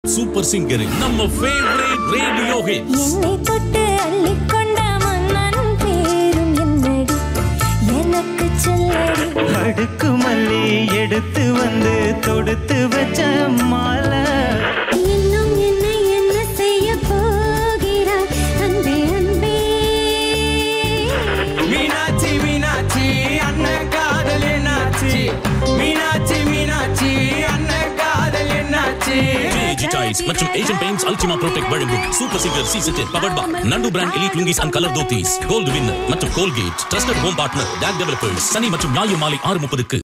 super singer நம்ம favourite radio hits என்னை தொட்டு அள்ளிக்கொண்ட மன்னன் பேரும் என்னடி எனக்கு சொல்லடி அடுக்கு மல்லி எடுத்து வந்து தொடுத்து வச்ச மாலை இன்னும் என்னை என்ன செய்ய போகிறாய் அன்பே அன்பே மீனாட்சி மீனாட்சி அண்ணன் காதல் என்னாச்சு மீனாட்சி மீனாட்சி அண்ணன் காதல் என்னாச்சு ஜி டைல்ஸ் மற்றும் ஏஷியன் பெயிண்ட்ஸ் அல்டிமா ப்ரோடெக்ட் வழங்கும் super singer season ten powered by Nandu brand elite lungis and colour dhotis gold winner மற்றும் கோல்கேட் ட்ரஸ்டட் ஹோம் பார்ட்னர் டேக் டெவலப்பர்ஸ் சனி மற்றும் ஞாயிறு மாலை ஆறு முப்பதுக்கு